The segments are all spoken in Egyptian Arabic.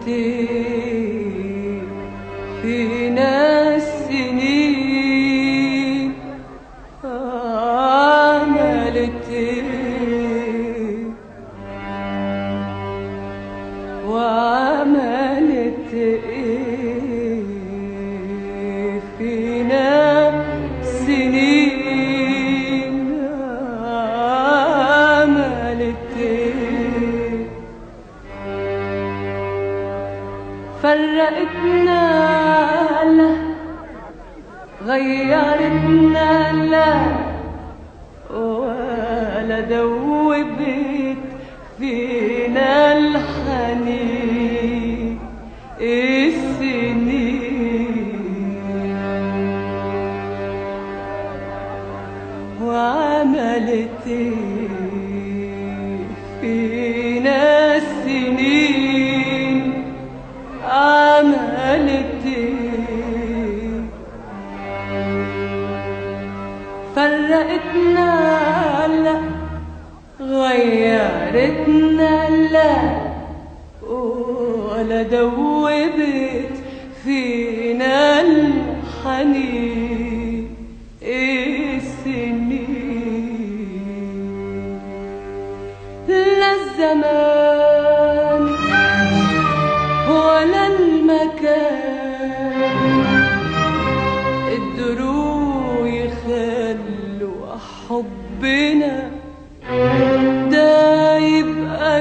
ايه فينا السنين عملت ايه وعملت ايه فينا سنين عملت ايه فرقتنا لا غيرتنا لا ولا دوبت فينا الحنين السنين وعملت إيه فينا السنين عملت إيه فرقتنا لا غيرتنا لا ولا دوبت فينا الحنين السنين لا الزمان ولا المكان قدروا يخلوا حبنا ده يبقى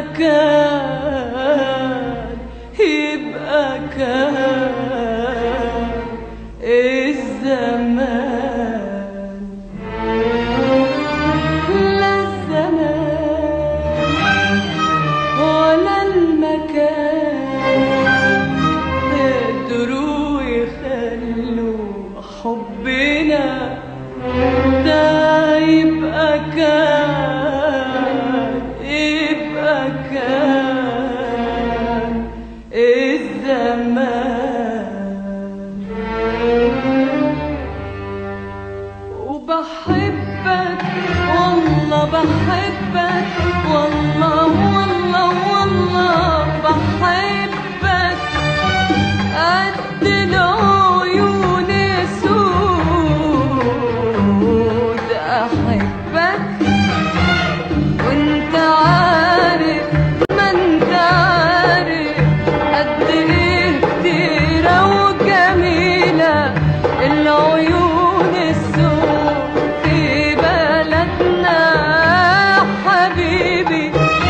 كان يبقى كان الزمان لا الزمان ولا المكان قدروا يخلوا حبنا ده يبقى كان يبقى كان الزمان وبحبك والله بحبك والله والله والله بحبك قد العيون سود احبك وانت عارف ما انت عارف قد ايه كتيرة وجميلة العيون السود في بلدنا حبيبي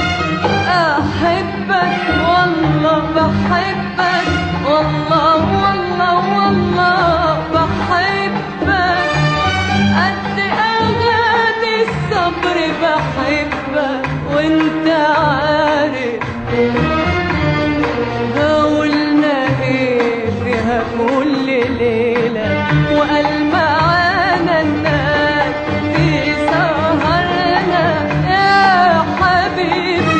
احبك والله بحبك والله والله والله بحبك قد اغاني الصبر بحبك وانت عارف قولنا ايه فيها كل ليلة وقال معانا الناس في سهرنا يا حبيبي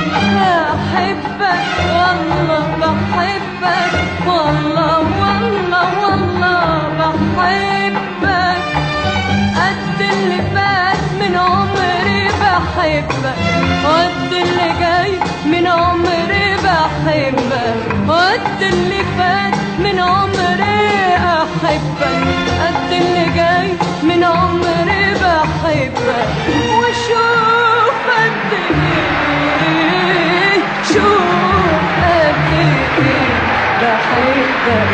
بحبك والله بحبك والله والله والله بحبك قد اللي فات من عمري بحبك قد اللي جاي من عمري بحبك قد اللي فات من عمري احبك قد اللي جاي من عمري بحبك وشوف قد ايه شوف قد ايه بحبك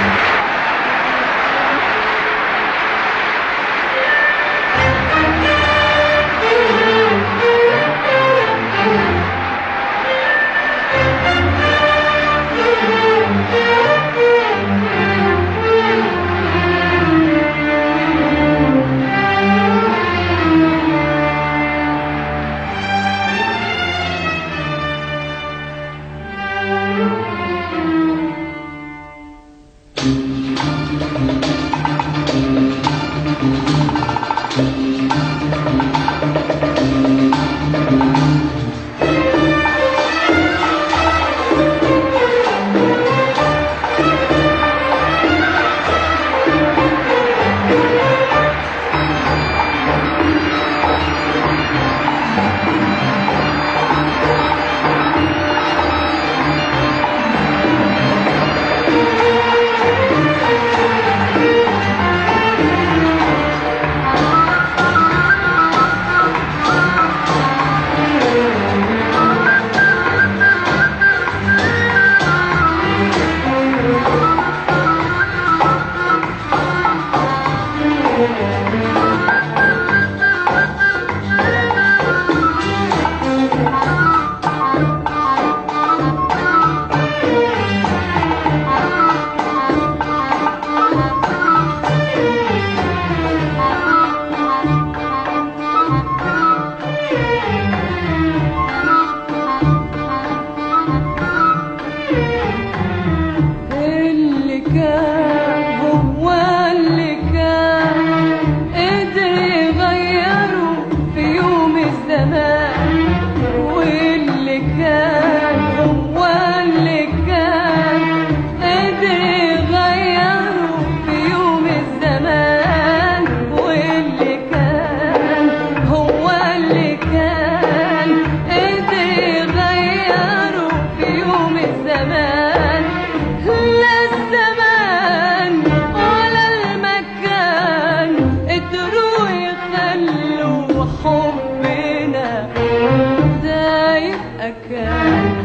حبنا ده يبقى كان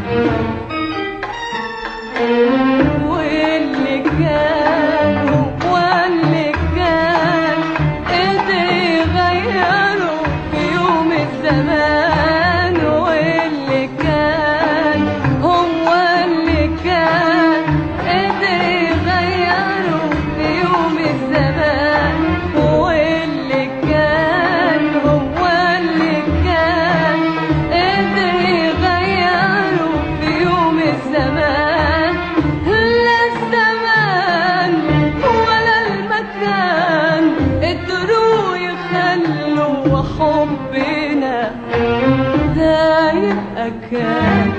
واللي كان هو اللي كان قدر يغيره في يوم الزمان واللي كان هو اللي كان قدر يغيره في يوم الزمان واللي كان هو اللي كان قدر يغيره في يوم الزمان لا الزمان ولا المكان قدروا يخلوا حبنا ده يبقى كان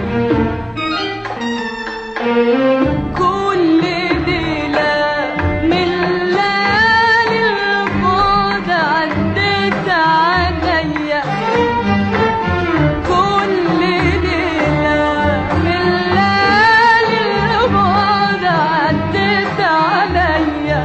كل ليلة من ليالي البعد عدت عليا كل ليلة من ليالي البعد عدت عليا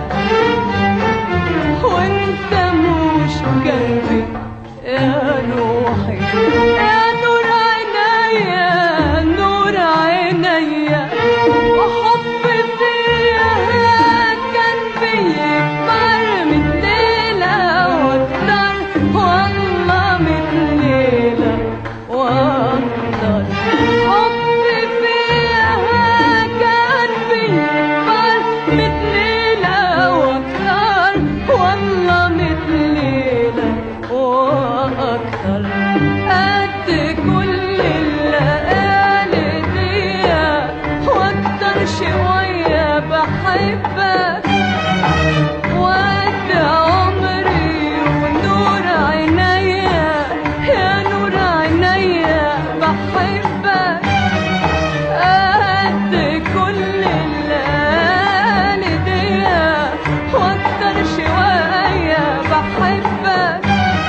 وانت مش جنبي يا روحي يا نور عينيا نور عينيا وحب فيها كان بيكبر من ليلة واكتر والله من ليلة واكتر حب فيها كان بيكبر من ليلة واكتر والله من ليلة واكتر قد كل الليالي دي واكتر شوية بحبك وقد عمري ونور عينيا يا نور عينيا بحبك قد كل الليالي دي واكتر شوية بحبك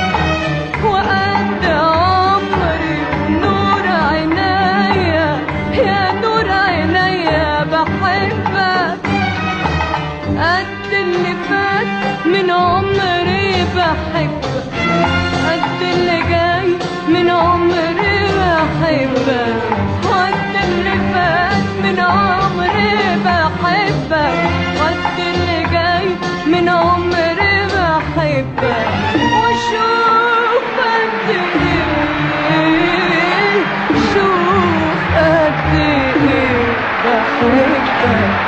وقد عمري ونور عينيا يا نور عينيا بحبك قد اللي فات من عمري بحبك قد اللي جاي من عمري بحبك قد اللي فات من عمري بحبك قد اللي جاي من عمري بحبك وشوف قد ايه شوف قد ايه بحبك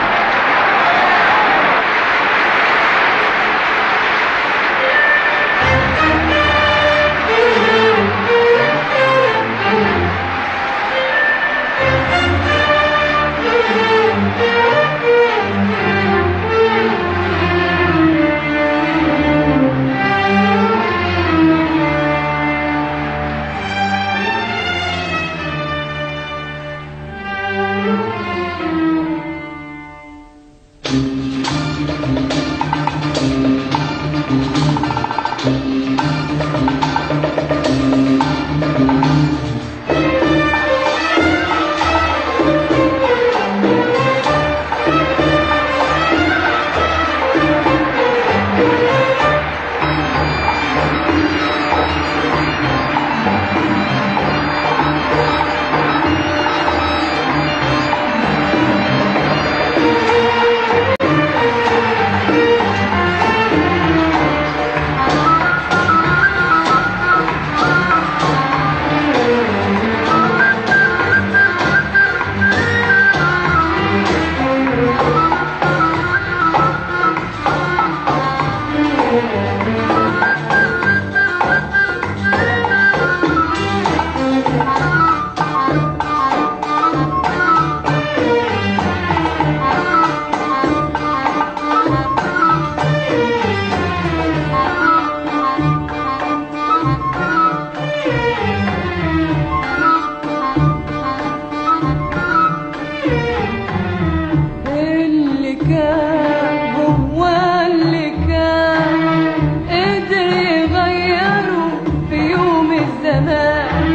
اللي كان هو اللي كان قدر يغيره في يوم الزمان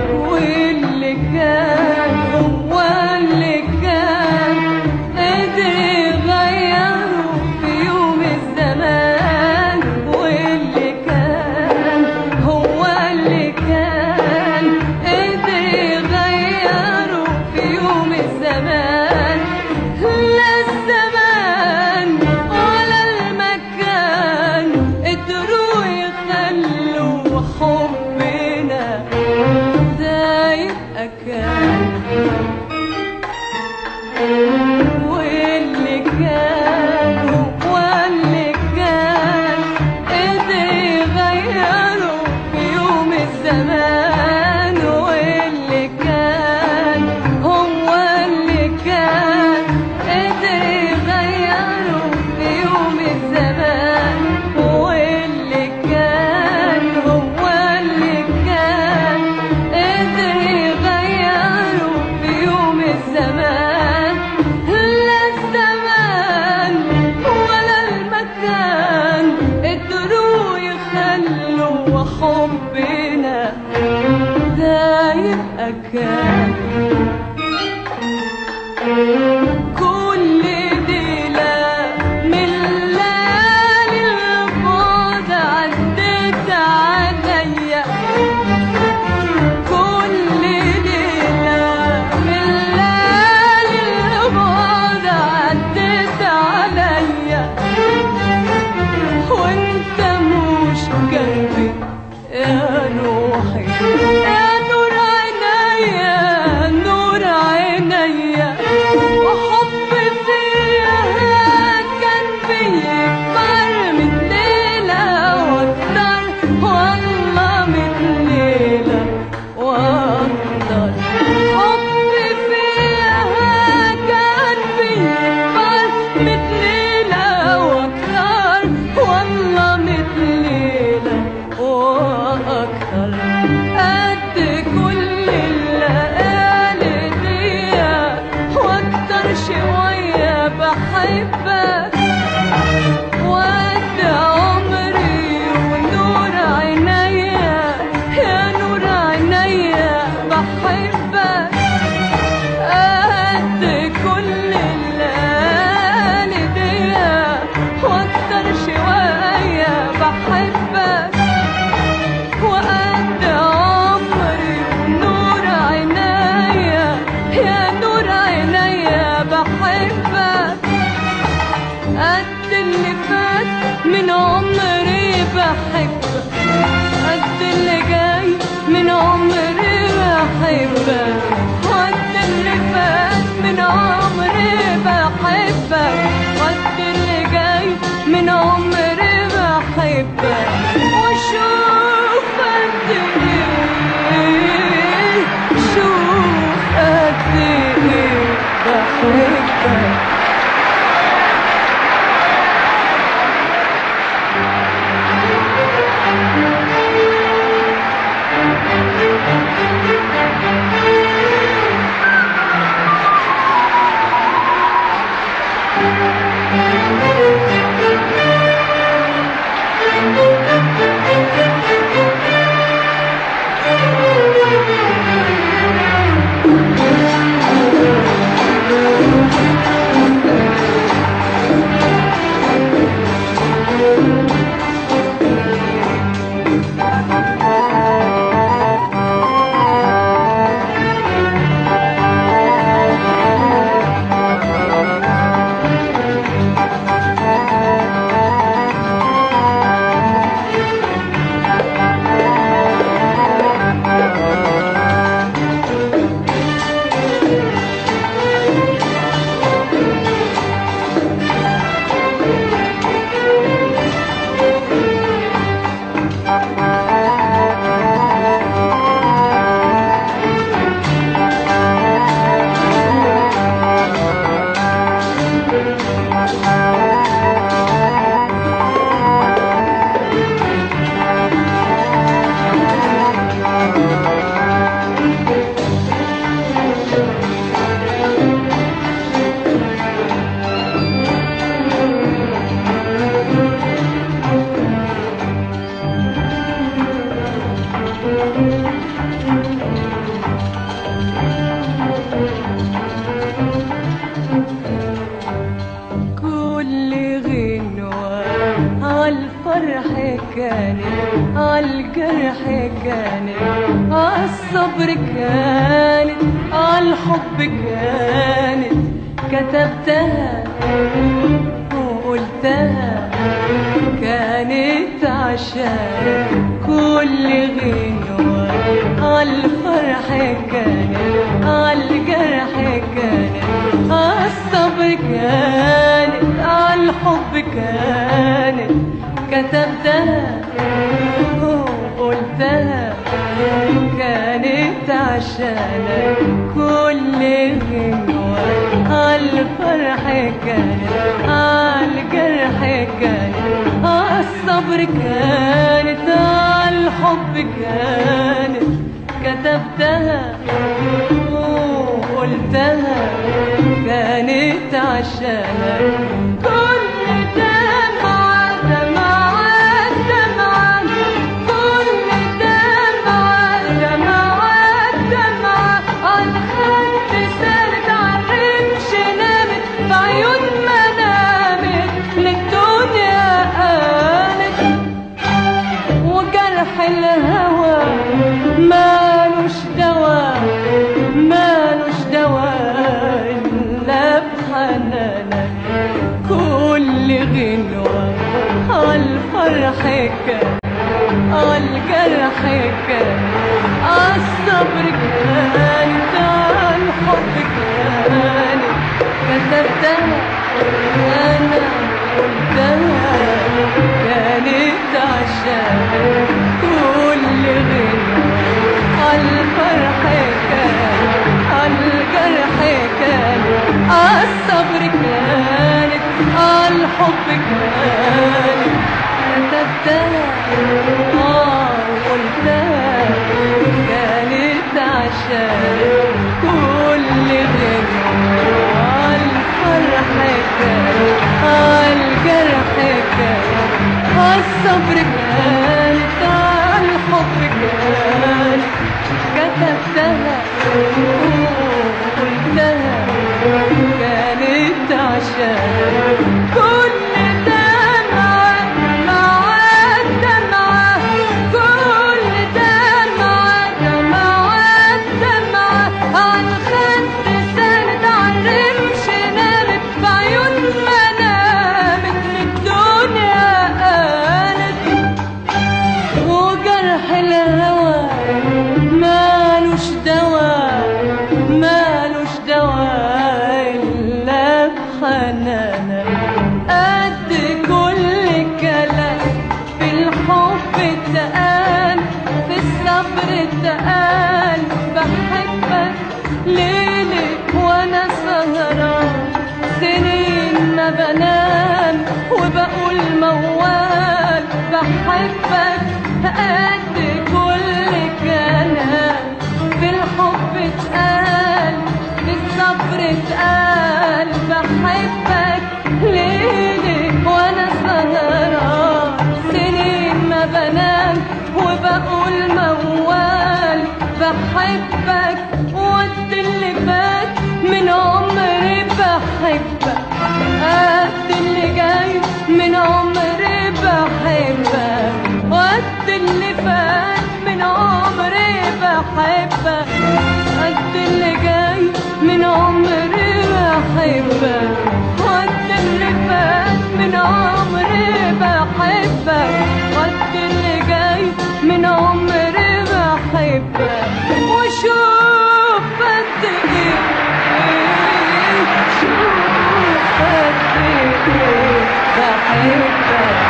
واللي كان هو اللي كان قدر يغيره في يوم الزمان واللي كان هو حبنا ده يبقى كان كل ليلة من ليالي البعد عدت عليا كل ليلة من ليالي البعد عدت عليا وانت مش قلبي يا روحي يا نور عينيا نور عينيا وحب فيها كان بيكبر من ليلة واكتر والله من ليلة واكتر حب فيها كان بيكبر من ليلة واكتر والله من ليلة واكتر قد كل الليالي دي واكتر شوية بحبك وقد عمري ونور عينيا يا نور عينيا بحبك قد كل الليالي دي واكتر شوية بحبك وقد عمري ونور عينيا يا نور عينيا بحبك قد اللي فات من عمري بحبك قد اللي جاي من عمري بحبك قد اللي فات من عمري بحبك قد اللي جاي من عمري بحبك وشوف قد ايه شوف قد ايه بحبك كل غنوة عالفرح كانت عالجرح كانت عالصبر كانت عالحب كانت كتبتها وقلتها كانت عشان كل غنوة عالفرح كانت عالجرح كانت عالصبر كانت عالحب كانت كتبتها وقلتها كانت عشانك كل غنوة عالفرح كانت عالجرح كانت عالصبر كانت عالحب كانت كتبتها وقلتها كانت عشانك كل دمعة دمعة دمعة كل الفرح كان الصبر كانت الحب كانت كتبتها أنا قلتها كانت عشان كل غنوة الفرح كان الجرح كان الصبر كانت الحب كانت كتبتها اه وقلتها كانت عشان كل غنوة الفرح كان الجرح كان الصبر كانت الحب كان كتبتها وقلتها كانت عشان كل دمعة مع الدمعة كل دمعة مع الدمعة عالخد سند عالرمش نامت بعيون منامت الدنيا قالت وجرح الهوى مالوش دواء مالوش دواء إلا بحنانك قد كل كلام في الحب اتقال في الصبر اتقال بحبك ليلي وانا سهران سنين ما بنام وبقول موال بحبك قد كل كلام في الحب اتقال في الصبر اتقال بحبك ليلي وانا سهران سنين ما بنام وبقول موال بحبك وقت اللي فات من عمري بحبك قد اللي جاي من عمري بحبك وقت اللي فات من عمري بحبك قد اللي جاي من عمري بحبك وقت اللي فات من عمري بحبك وقت اللي جاي من عمري بحبك وشوف قد ايه شوف قد ايه بحبك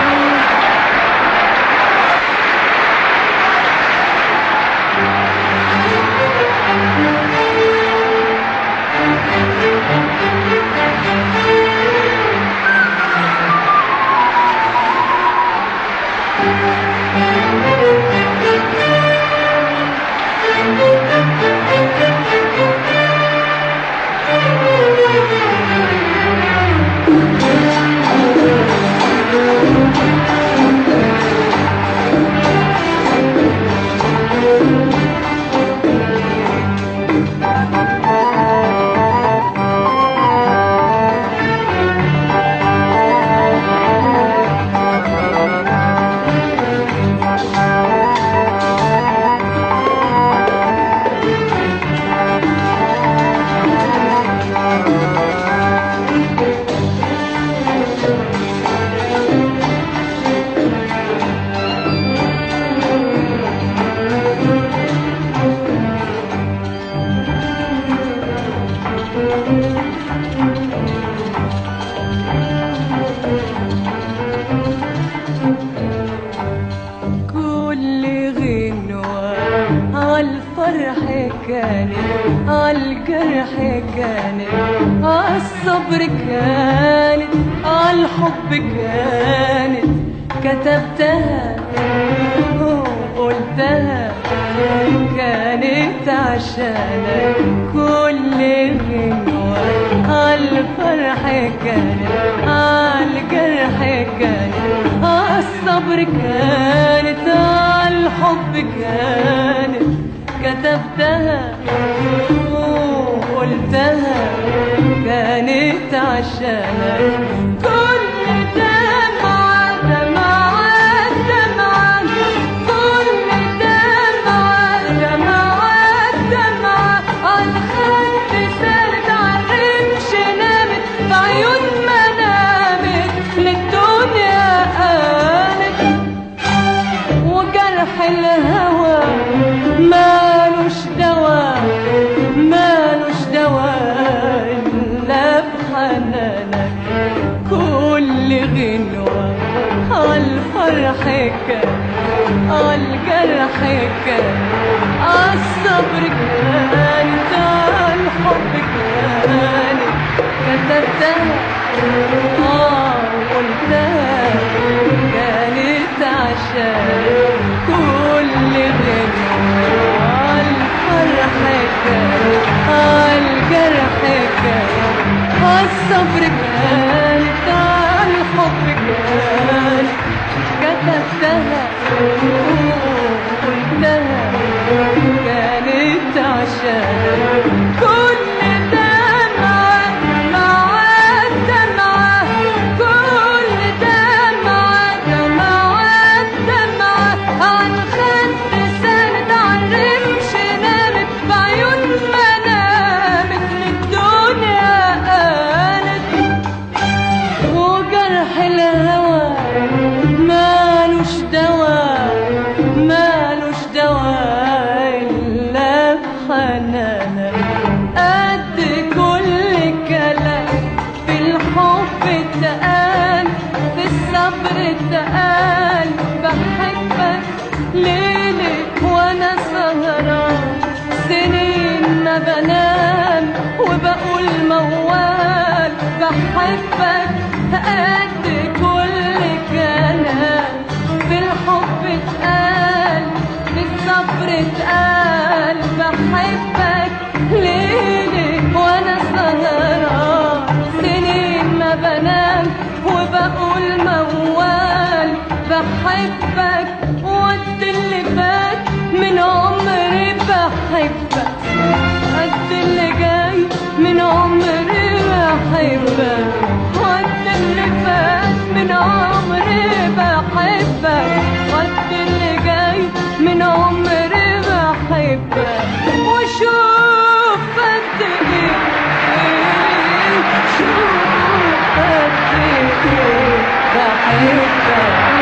كل غنوة عالفرح كانت عالجرح كانت عالصبر كانت عالحب كانت كتبتها وقلتها كانت عشانك كل غنوة عالفرح كانت عالجرح كانت عالصبر كانت عالحب كانت كتبتها وقلتها كانت عشانك كل دمعة دمعة دمعة كل دمعة دمعة دمعة عالخد سالت عالرمش نامت بعيون ما نامت للدنيا قالت وجرح الهوى كان الصبر كان الحب كان كتبتها اه قلتها كانت عشان كل غير الفرح كان الجرح كان الصبر كان الحب كان كتبتها وقلتها كانت عشان كل دمعة مع الدمعة كل دمعة مع الدمعة عن خد سند عن رمش نامت بعيون ما نامت من الدنيا قالت وجرح الهوى مالوش دواء مالوش دواء إلا بحنانك قد كل كلام في الحب اتقال في الصبر اتقال بحبك ليلي وانا سهران سنين ما بنام وبقول موال بحبك قد كل كلام في الحب اتقال في الصبر اتقال بحبك ليلي وانا سهران سنين ما بنام وبقول موال بحبك وقت اللي فات من عمري بحبك قد اللي جاي من عمري بحبك وقت اللي فات من عمري بحبك وقت اللي جاي من عمري بحبك وشوف قد ايه شوف قد ايه بحبك